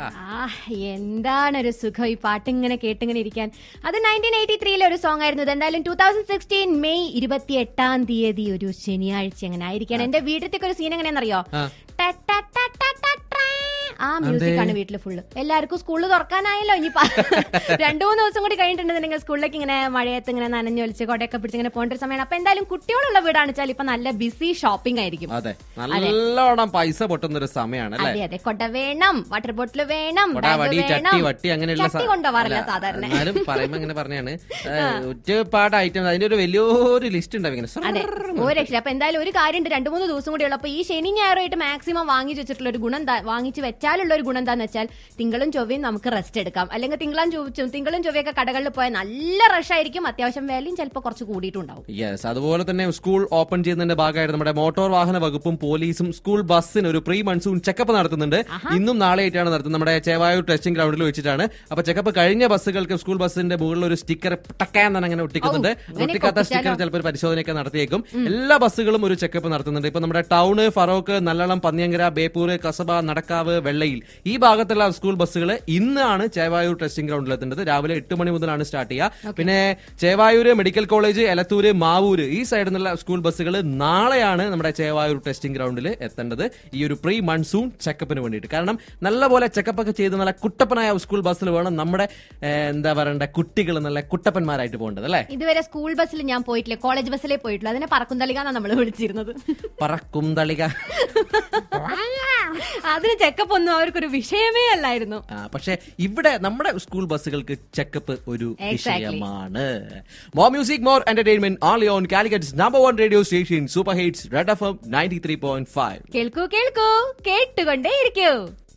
ആ എന്താണ് ഒരു സുഖം ഈ പാട്ട് ഇങ്ങനെ കേട്ടിങ്ങനെ ഇരിക്കാൻ അത് നയൻറ്റീൻ എയ്റ്റി ത്രീയിലെ ഒരു സോങ് ആയിരുന്നു ഇത് എന്തായാലും ടൂ തൗസൻഡ് സിക്സ്റ്റീൻ മെയ് ഇരുപത്തി എട്ടാം തീയതി ഒരു ശനിയാഴ്ച അങ്ങനെ ആയിരിക്കണം എന്റെ വീട്ടിലത്തേക്ക് ഒരു സീൻ എങ്ങനെയാണെന്നറിയോ ആ. ട ട ട ട ട ട്രേ. ആ മ്യൂസിക് ആണ് വീട്ടിൽ ഫുള്ള് എല്ലാവർക്കും സ്കൂളിൽ തുറക്കാനായല്ലോ ഇനി രണ്ടു മൂന്ന് ദിവസം കൂടി കഴിഞ്ഞിട്ടുണ്ടെങ്കിൽ സ്കൂളിലേക്ക് ഇങ്ങനെ മഴയത്ത് ഇങ്ങനെ നനഞ്ഞൊലിച്ച് കൊടയൊക്കെ പിടിച്ച് ഇങ്ങനെ പോകേണ്ട ഒരു സമയമാണ് അപ്പൊ എന്തായാലും കുട്ടികളുള്ള വീടാണ് വെച്ചാൽ ഇപ്പൊ നല്ല ബിസി ഷോപ്പിംഗ് ആയിരിക്കും അതെ നല്ലോണം പൈസ പൊട്ടുന്ന ഒരു സമയമാണ് അല്ലേ അതെ അതെ കൊട വേണം വാട്ടർ ബോട്ടിൽ വേണം കൊട, bag വടി ചട്ടി വേണം. വട്ടി അങ്ങനെയുള്ള ചട്ടി സ- കൊണ്ടുപോകാറില്ല അല്ല, സാധാരണ എന്നാലും പറയുമ്പോ ഇങ്ങനെ പറഞ്ഞാണ് ഒരുപാട് ഐറ്റം അതിന്റെ ഒരു വലിയൊരു ലിസ്റ്റ് ഉണ്ടാവും ഇങ്ങനെ അതെ ഒരു രക്ഷ അപ്പൊ എന്തായാലും ഒരു കാര്യമുണ്ട് രണ്ടു മൂന്ന് ദിവസം കൂടി ഉള്ളൂ അപ്പൊ ഈ ശനി ഞായറായിട്ട് മാക്സിമം വാങ്ങിച്ചു വെച്ചിട്ടുള്ള ഒരു ഗുണം എന്താ- വാങ്ങിച്ച് വെച്ചാലുള്ള ഒരു ഗുണം എന്താന്ന് വെച്ചാൽ തിങ്കളും ചൊവ്വയും നമുക്ക് റെസ്റ്റ് എടുക്കാം അല്ലെങ്കിൽ തിങ്കളും ചൊവ്വ തിങ്കളും ചൊവ്വയൊക്കെ കടകളിൽ പോയാൽ നല്ല റഷ് ആയിരിക്കും അത്യാവശ്യം വിലയും ചിലപ്പോൾ കുറച്ച് കൂടിയിട്ടുണ്ടാവും യെസ് അതുപോലെ തന്നെ സ്കൂൾ ഓപ്പൺ ചെയ്യുന്നതിന്റെ ഭാഗമായിട്ട് നമ്മുടെ മോട്ടോർ വാഹന വകുപ്പും പോലീസും സ്കൂൾ ബസ്സിന് ഒരു പ്രീ മൺസൂൺ ചെക്കപ്പ് നടത്തുന്നുണ്ട് ഇന്നും നാളെയായിട്ടാണ് നടത്തുന്നത് നമ്മുടെ ചേവായൂർ ടെസ്റ്റിംഗ് ഗ്രൗണ്ടിൽ വെച്ചിട്ടാണ് അപ്പൊ ചെക്കപ്പ് കഴിഞ്ഞ ബസ്സുകൾക്ക് സ്കൂൾ ബസ്സിന്റെ മുകളിൽ ഒരു സ്റ്റിക്കർ ടക്കാൻ അങ്ങനെ ഒട്ടിക്കുന്നുണ്ട് അങ്ങനെ ഒട്ടിക്കാത്ത ഒട്ടിച്ചാലോ? സ്റ്റിക്കർ ചിലപ്പോൾ ഒരു പരിശോധനയൊക്കെ നടത്തിയേക്കും എല്ലാ ബസ്സുകളും ഒരു ചെക്കപ്പ് നടത്തുന്നുണ്ട് ഇപ്പൊ നമ്മുടെ ടൗണ് ഫറോക്ക് നല്ലളം പന്നിയങ്കര ബേപ്പൂർ കസബ നടക്കാവ് വെള്ളയിൽ ഈ ഭാഗത്തുള്ള സ്കൂൾ ബസ്സുകൾ ഇന്നാണ് ചേവായൂർ ടെസ്റ്റിംഗ് ഗ്രൗണ്ടിൽ എത്തേണ്ടത് രാവിലെ എട്ട് മണി മുതലാണ് സ്റ്റാർട്ട് ചെയ്യുക പിന്നെ ചേവായൂര് മെഡിക്കൽ കോളേജ് എലത്തൂര് മാവൂര് ഈ സൈഡിൽ നിന്നുള്ള സ്കൂൾ ബസ്സുകൾ നാളെയാണ് നമ്മുടെ ചേവായൂർ ടെസ്റ്റിംഗ് ഗ്രൗണ്ടിൽ എത്തേണ്ടത് ഈ ഒരു പ്രീ മൺസൂൺ ചെക്കപ്പിന് വേണ്ടിയിട്ട് കാരണം നല്ലപോലെ ചെക്കപ്പ് ഒക്കെ ചെയ്ത് നല്ല കുട്ടപ്പനായ സ്കൂൾ ബസ്സിൽ വേണം നമ്മുടെ ഏഹ്, എന്താ പറയണ്ട കുട്ടികൾ നല്ല കുട്ടപ്പന്മാരായിട്ട് പോകേണ്ടത് അല്ലേ ഇതുവരെ സ്കൂൾ ബസ്സിൽ ഞാൻ പോയിട്ടില്ല കോളേജ് ബസ്സിലേ പോയിട്ടുള്ളൂ അതിനെ പറക്കുന്തളിക എന്നാണ് നമ്മൾ വിളിച്ചിരുന്നത് പറക്കും തളിക അതിന് ചെക്കപ്പ് ഒന്നും അവർക്കൊരു വിഷയമേ അല്ലായിരുന്നു ആ, പക്ഷേ ഇവിടെ നമ്മുടെ സ്കൂൾ ബസ്സുകൾക്ക് ചെക്കപ്പ് ഒരു Exactly. വിഷയമാണ് more music more entertainment only on Calicut number one radio station super hits red F M ninety three point five കേൾക്കൂ കേൾക്കൂ കേട്ടുകൊണ്ടേ ഇരിക്കൂ